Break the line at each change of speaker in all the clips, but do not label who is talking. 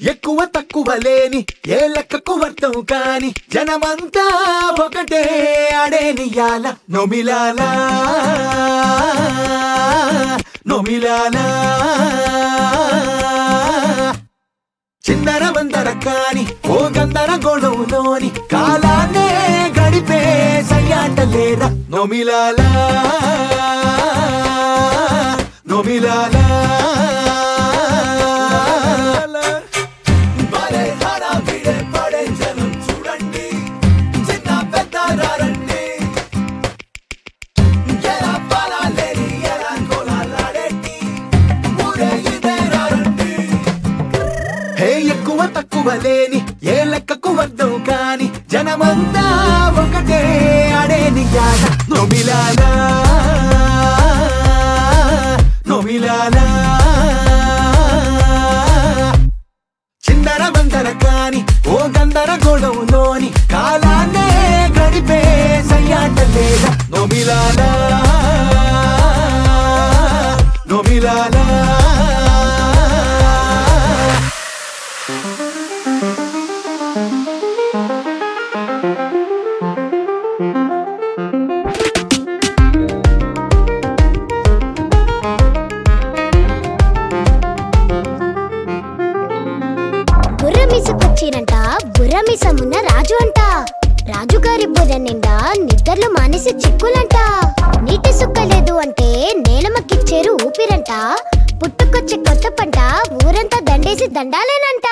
ఎక్కువ తక్కువ లేని ఏ లెక్కకు వర్తం కాని జనమంతా ఒకటే అడేనియాల నొమిలాలా నొమిలాలా చిందర వందర కాని ఓ గందర గొడవలోని కాలాన్నే గడిపే సయ్యాట లేరా నొమిలాలా నొమిలాలా భలే హడావిడే పడే జనం చూడండి చిన్న పెద్ద రారండి ఎలా పాలాలేని ఎలా కోలాలాడేటి ఊరే ఇదే రారండి హే ఎక్కువ తక్కువ లేని ఏ లెక్కకు వద్దాం కాని జనమంతా ఒకటే అడేని యాద నొమిలాలా నొమిలాలా చిందర వందర కాని ఓ గందర గొడవలోని కాలాన్నే గడిపే సయ్యాట లేదా నొమిలాలా నొమిలాలా
బుర్రమీసకొచ్చిరంట బుర్రమీసమున్న రాజు అంట రాజుగారి బుర్ర నిండా నిద్రలు మానేసి చిక్కులంట నీటి సుక్క లేదు అంటే నేలమక్కిచ్చేరు ఊపిరంట పుట్టుకొచ్చే కొత్త పంట ఊరంతా దండేసి దండాలేనంట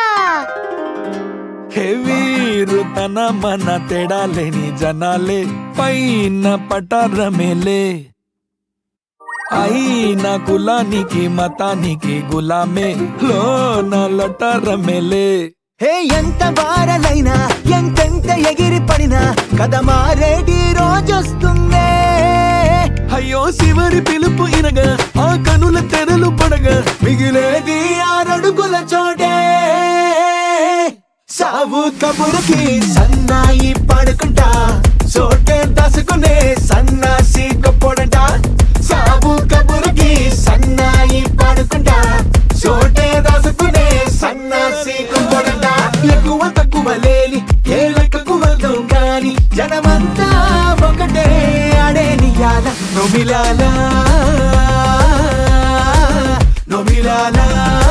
హెవీరు తన మన తేడాలేని జనాలే పైన పటారమేలే అయిన కులానికి మతానికి గులామే లోన లొటారమేలే
హే ఎంత వారలైనా ఎంతెంత ఎగిరి పడినా కథ మారేటి రోజొస్తుందే
అయ్యో శివరి పిలుపు ఇనగా ఆ కనుల తెరలు పడగా
మిగిలేది ఆరడుగుల చోటే సావు కబురుకి సన్నాయి పడుకుంటా చోటే దసుకునే సన్నాసి గొప్పడంట సావు కబురుకి సన్నాయి పడుకుంటా చోటే దసుకునే సన్నాసి గొప్పడంట ఎక్కువ తక్కువ లేని ఏ లెక్కకు వెళ్దాం కాని జనమంతా ఒకటే అడేని యాద నొమిలాలా నొమిలాలా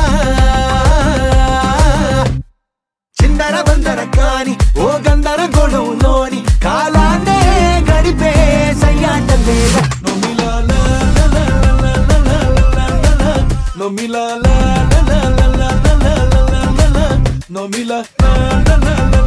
చిందర వందర కాని ఓ గందర గొడవలోని కాలాన్నే గడిపే సయ్యాట లేదా
నొమిలా లా లా లా లా లా లా లా లా లా. నొమిలా లా లా లా లా లా లా లా లా లా లా. నొమిలా లా లా లా లా